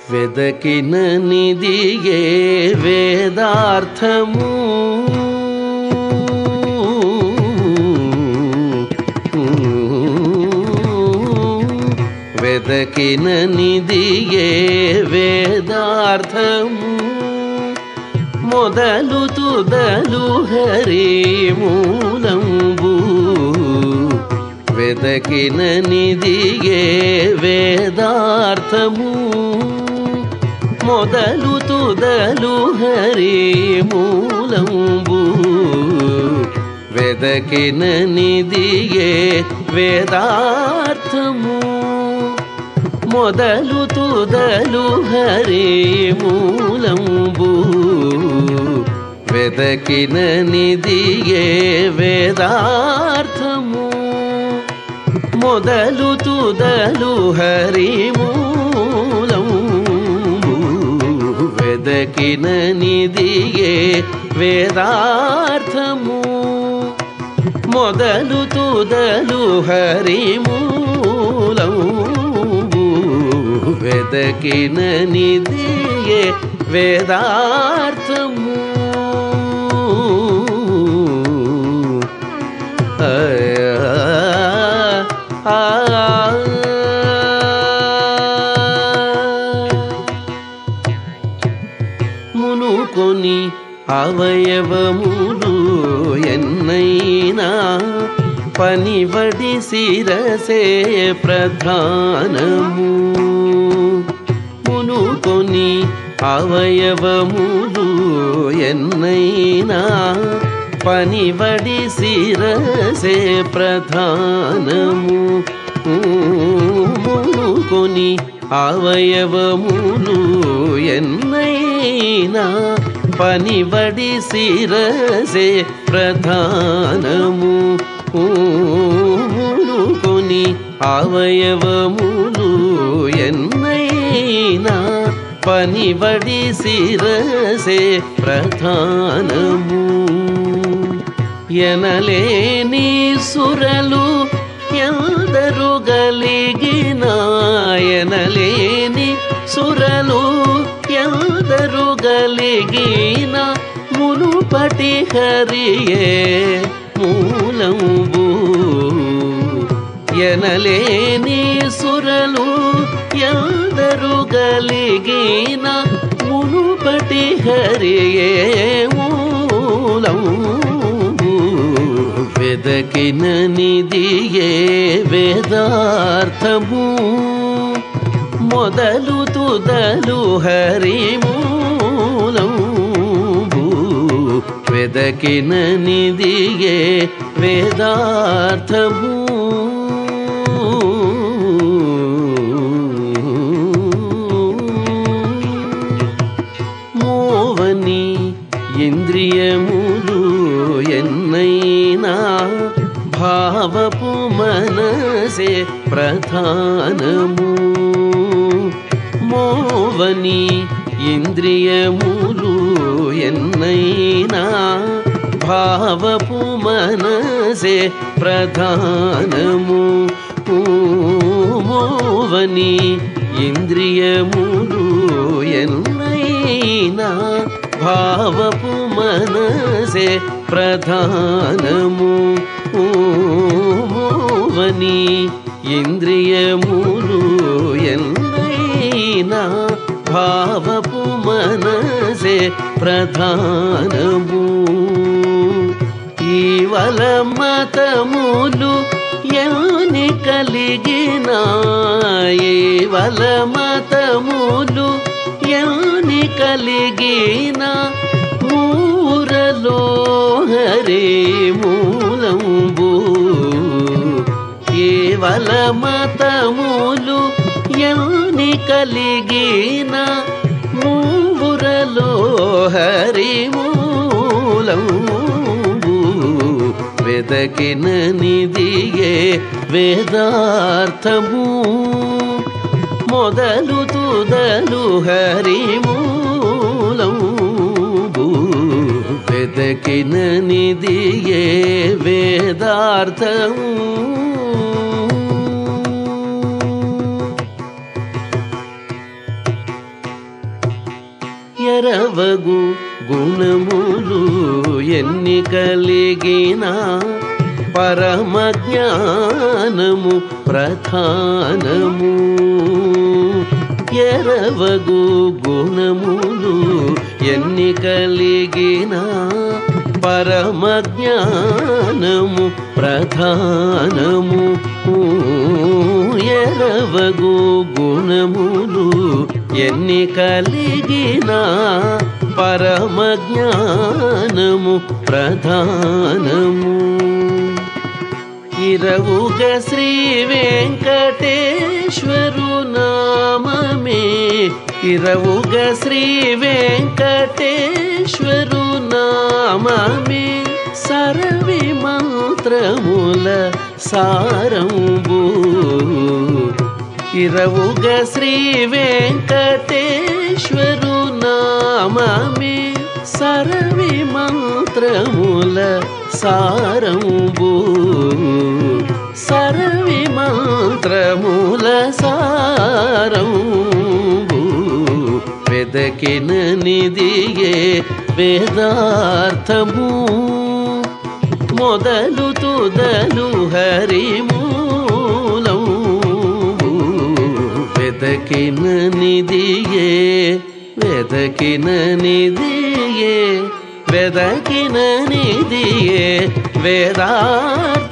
వెదకిన నిదియే వేదార్థము వెదకిన నిదియే వేదార్థము మొదలు తుదలు హరి మూలంబు వెదకిన నిదియే వేదార్థము మొదలు తుదలు హరి మూలంబు వెదకిన నిదియే వేదార్థము మొదలు తుదలు హరి మూలంబు వెదకిన నిదియే వేదార్థము మొదలు తుదలు హరి మూలంబు వెదకిన నిదియే వేదార్థము మొదలు తుదలు హరి మూలంబు వెదకిన నిదియే వేదార్థము ఆ, ఆ, మునుకొని అవయవములు ఎన్నైనా పనివడి శిరసే ప్రధానము మునుకొని అవయవములు ఎన్నైనా పనివడి శిరసే ప్రధానము మునుకొని అవయవములు ఎన్నైనా పనివడి శిరసే ప్రధానము మునుకొని అవయవములు ఎన్నైనా పనివడి శిరసే ప్రధానము ఎనలేని సురలు ఎందరు గలిగిన ఎనలేని సురలు ఎందరు గలిగిన మునుపటి హరియే మూలంబు ఎనలేని సురలు ఎందరు గలిగిన మునుపటి హరియే మూలంబు వెదకిన నిదియే వేదార్థము మొదలు తుదలు హరి మూలంబు వెదకిన నిదియే వేదార్థము మోవని ఇంద్రియములు ఎన్నైనా భావపు మనసే ప్రధానము మోవని ఇంద్రియములు ఎన్నైనా భావపు మనసే ప్రధానము మోవని ఇంద్రియములు ఎన్నైనా భావపు మనసే ప్రధానము మోవని ఇంద్రియములు ఎన్నైనా భావపు మనసే ప్రధానము ఈవల మతములు ఎన్ని కలిగిన ఈవల మతములు ఎన్ని కలిగిన మూరలో హరే మూలంబు కేవల మతములు ఎన్ని కలిగిన మూరలో హరి మూలంబు వెదకిన నిదియే వేదార్థము మొదలు తుదలు హరి మూలంబు వెదకిన నిదియే వేదార్థము ఎరవగు గుణములు ఎన్ని కలిగినా పరమ జ్ఞానము ప్రధానము ఎరవగు గుణములు ఎన్ని కలిగినా పరమ జ్ఞానము ప్రధానము ఎరవగు గుణములు ఎన్ని కలిగినా పరమ జ్ఞానము ప్రధానము ఇరవుగ శ్రీ వెంకటేశ్వరు నామమే ఇరవుగ శ్రీ వెంకటేశ్వరు నామమే సరవి మంత్రముల సారంబు ఇరవుగ శ్రీ వెంకటేశ్వరు నామమే సరవి మంత్రముల సారంబు సరవి మంత్రముల సారంబు వెదకిన నిదియే వేదార్థము మొదలు తుదలు హరిమూలం వెదకిన నిదియే వెదకిన నిదియే వెదకిన నిదియే వేదార్థ